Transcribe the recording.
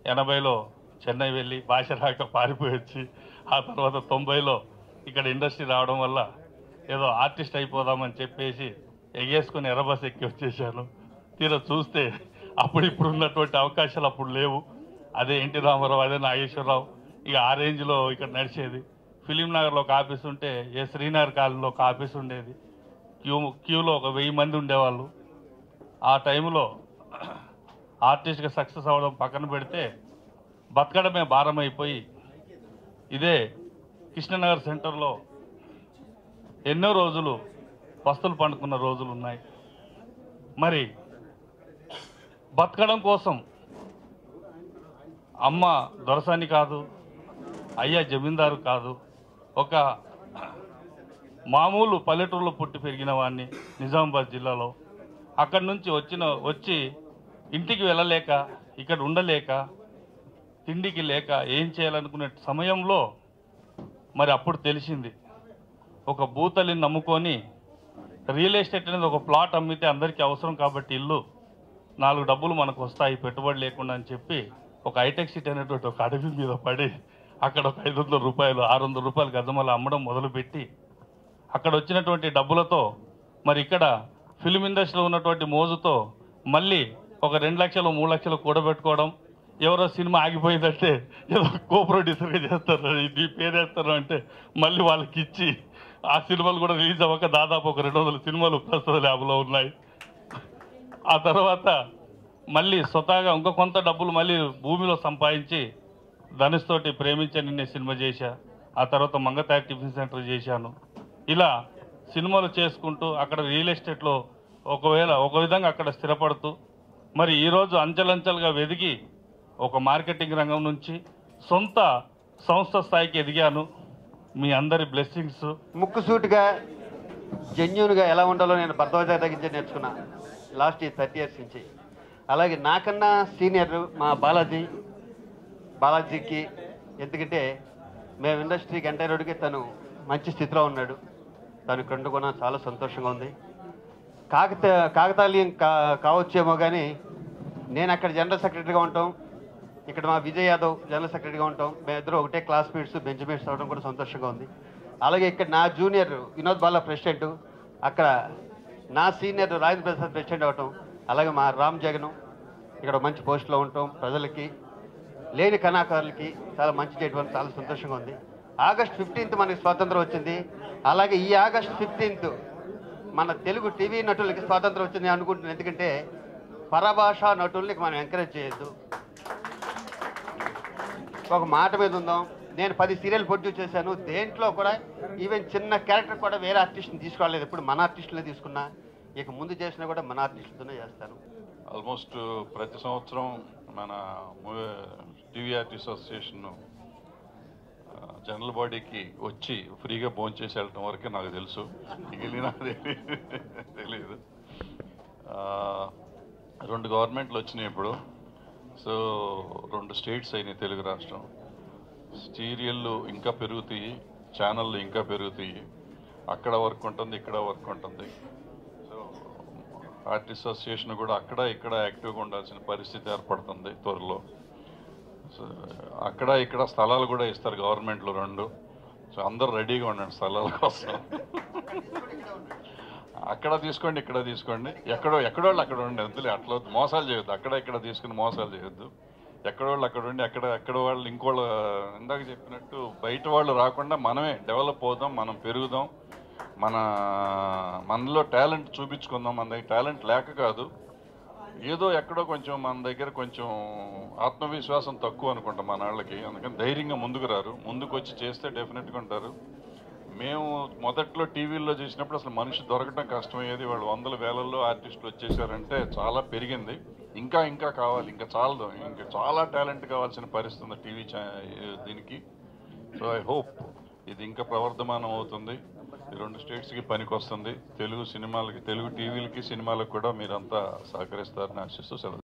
ఎనభైలో చెన్నై వెళ్ళి భాష రాక పారిపోయి వచ్చి ఆ తర్వాత తొంభైలో ఇక్కడ ఇండస్ట్రీ రావడం వల్ల ఏదో ఆర్టిస్ట్ అయిపోదామని చెప్పేసి ఎగేసుకుని ఎర్రబస్ ఎక్కి వచ్చేసాను తీరా చూస్తే అప్పుడు ఇప్పుడు ఉన్నటువంటి అవకాశాలు అప్పుడు లేవు అదే ఎన్టీ రామారావు అదే నాగేశ్వరరావు ఇక ఆ రేంజ్లో ఇక్కడ నడిచేది ఫిలిం నగర్లో ఒక ఆఫీస్ ఉంటే ఏ శ్రీనగర్ కాలనీలో ఒక ఆఫీస్ ఉండేది క్యూ క్యూలో ఒక వెయ్యి మంది ఉండేవాళ్ళు ఆ టైంలో ఆర్టిస్ట్గా సక్సెస్ అవ్వడం పక్కన పెడితే బతకడమే భారం అయిపోయి ఇదే కృష్ణనగర్ సెంటర్లో ఎన్నో రోజులు పస్తులు పండుకున్న రోజులు ఉన్నాయి మరి బతకడం కోసం అమ్మ దొరసాని కాదు అయ్యా జమీందారు కాదు ఒక మామూలు పల్లెటూరులో పుట్టి పెరిగిన వాడిని నిజామాబాద్ జిల్లాలో అక్కడి నుంచి వచ్చిన వచ్చి ఇంటికి వెళ్ళలేక ఇక్కడ ఉండలేక తిండికి లేక ఏం చేయాలనుకునే సమయంలో మరి అప్పుడు తెలిసింది ఒక భూతల్లిని నమ్ముకొని రియల్ ఎస్టేట్ అనేది ఒక ప్లాట్ అమ్మితే అందరికీ అవసరం కాబట్టి ఇల్లు నాలుగు డబ్బులు మనకు వస్తాయి పెట్టుబడి లేకుండా అని చెప్పి ఒక హైటెక్ సిటీ అనేటువంటి ఒక అడవి మీద పడి అక్కడ ఒక ఐదు వందల రూపాయలు ఆరు వందల రూపాయలు గజమల అమ్మడం మొదలుపెట్టి అక్కడ వచ్చినటువంటి డబ్బులతో మరి ఇక్కడ ఫిలిం ఇండస్ట్రీలో ఉన్నటువంటి మోజుతో మళ్ళీ ఒక రెండు లక్షలు మూడు లక్షలు కూడబెట్టుకోవడం ఎవరో సినిమా ఆగిపోయిందంటే ఏదో కో ప్రొడ్యూసర్గా చేస్తారు నీ పేరేస్తారు అంటే మళ్ళీ వాళ్ళకి ఇచ్చి ఆ సినిమాలు కూడా రిలీజ్ అవ్వక దాదాపు ఒక రెండు వందల సినిమాలు ప్రస్తుత ల్యాబ్లో ఉన్నాయి ఆ తర్వాత మళ్ళీ స్వతహాగా ఇంకో కొంత డబ్బులు మళ్ళీ భూమిలో సంపాదించి ధనుష్ తోటి ప్రేమించే నిన్నే సినిమా చేశా ఆ తర్వాత మంగతాయి టిఫిన్ సెంటర్ చేశాను ఇలా సినిమాలు చేసుకుంటూ అక్కడ రియల్ ఎస్టేట్లో ఒకవేళ ఒక విధంగా అక్కడ స్థిరపడుతూ మరి ఈరోజు అంచెలంచెలుగా వెదిగి ఒక మార్కెటింగ్ రంగం నుంచి సొంత సంస్థ స్థాయికి ఎదిగాను మీ అందరి బ్లెస్సింగ్స్ ముక్కుసూటిగా జెన్యున్గా ఎలా ఉండాలో నేను భరద్వాజ తగ్గించి నేర్చుకున్నా లాస్ట్ ఈ థర్టీ ఇయర్స్ నుంచి అలాగే నాకన్నా సీనియర్ మా బాలాజీ బాలాజీకి ఎందుకంటే మేము ఇండస్ట్రీకి ఎంటర్ రోడ్డుకి తను మంచి స్థితిలో ఉన్నాడు తను ఇక్కడ కూడా చాలా సంతోషంగా ఉంది కాకత కాకతాళీయం కా కావచ్చేమో కానీ నేను అక్కడ జనరల్ సెక్రటరీగా ఉంటాం ఇక్కడ మా విజయ్ యాదవ్ జనరల్ సెక్రటరీగా ఉంటాం మేమిద్దరం ఒకటే క్లాస్మేట్స్ బెంచ్మేట్స్ అవడం కూడా సంతోషంగా ఉంది అలాగే ఇక్కడ నా జూనియర్ వినోద్ బాలా ప్రెసిడెంట్ అక్కడ నా సీనియర్ రాజేంద్ర ప్రసాద్ ప్రెసిడెంట్ అవటం అలాగే మా రామ్ జగన్ ఇక్కడ మంచి పోస్ట్లో ఉంటాం ప్రజలకి లేని కళాకారులకి చాలా మంచి చేయడం చాలా సంతోషంగా ఉంది ఆగస్ట్ ఫిఫ్టీన్త్ మనకి స్వాతంత్రం వచ్చింది అలాగే ఈ ఆగస్ట్ ఫిఫ్టీన్త్ మన తెలుగు టీవీ నటులకి స్వాతంత్రం వచ్చింది అనుకుంటున్నాను ఎందుకంటే పరభాషా నటుల్ని మనం ఎంకరేజ్ చేయొద్దు ఒక మాట మీద ఉందాం నేను పది సీరియల్ ప్రొడ్యూస్ చేశాను దేంట్లో కూడా ఈవెన్ చిన్న క్యారెక్టర్ కూడా వేరే ఆర్టిస్ట్ని తీసుకోలేదు ఎప్పుడు మన ఆర్టిస్టులే తీసుకున్నా ఇక ముందు చేసినా కూడా మన ఆర్టిస్టులతోనే చేస్తాను ఆల్మోస్ట్ ప్రతి సంవత్సరం మన టీవీ ఆర్టిస్ట్ అసోసియేషన్ జనరల్ బాడీకి వచ్చి ఫ్రీగా భోజనం చేసి వెళ్ళటం వరకే నాకు తెలుసు మిగిలిన తెలియదు ఆ, రెండు గవర్నమెంట్లు వచ్చినాయి ఇప్పుడు సో రెండు స్టేట్స్ అయినాయి తెలుగు రాష్ట్రం సీరియళ్ళు ఇంకా పెరుగుతాయి ఛానళ్ళు ఇంకా పెరుగుతాయి అక్కడ వర్క్ ఉంటుంది ఇక్కడ వర్క్ ఉంటుంది సో ఆర్టిస్ట్ అసోసియేషన్ కూడా అక్కడ ఇక్కడ యాక్టివ్గా ఉండాల్సిన పరిస్థితి ఏర్పడుతుంది త్వరలో సో అక్కడ ఇక్కడ స్థలాలు కూడా ఇస్తారు గవర్నమెంట్లో రెండు సో అందరూ రెడీగా ఉండండి స్థలాల కోసం అక్కడ తీసుకోండి ఇక్కడ తీసుకోండి ఎక్కడో ఎక్కడోళ్ళు అక్కడ ఉండి వద్దులే అట్లా వద్దు. మోసాలు చేయొద్దు అక్కడ ఇక్కడ తీసుకుని మోసాలు చేయొద్దు ఎక్కడోళ్ళు అక్కడ ఉండి అక్కడ ఎక్కడ వాళ్ళు ఇంకోళ్ళు ఇందాక చెప్పినట్టు బయట వాళ్ళు రాకుండా మనమే డెవలప్ అవుదాం మనం పెరుగుదాం మన మనలో టాలెంట్ చూపించుకుందాం మన దగ్గర టాలెంట్ లేక కాదు ఏదో ఎక్కడో కొంచెం మన దగ్గర కొంచెం ఆత్మవిశ్వాసం తక్కువ అనుకుంటాం మన వాళ్ళకి అందుకని ధైర్యంగా ముందుకు రారు ముందుకు వచ్చి చేస్తే డెఫినెట్గా ఉంటారు మేము మొదట్లో టీవీల్లో చూసినప్పుడు అసలు మనిషి దొరకటం కష్టమయ్యేది వాళ్ళు వందల వేలల్లో ఆర్టిస్టులు వచ్చేసారంటే చాలా పెరిగింది ఇంకా ఇంకా కావాలి ఇంకా చాలదు ఇంకా చాలా టాలెంట్ కావాల్సిన పరిస్థితి ఉంది టీవీ దీనికి సో ఐ హోప్ ఇది ఇంకా ప్రవర్ధమానం అవుతుంది ఈ రెండు స్టేట్స్కి పనికి వస్తుంది తెలుగు సినిమాలకి తెలుగు టీవీలకి సినిమాలకు కూడా మీరంతా సహకరిస్తారని ఆశిస్తూ సెలవు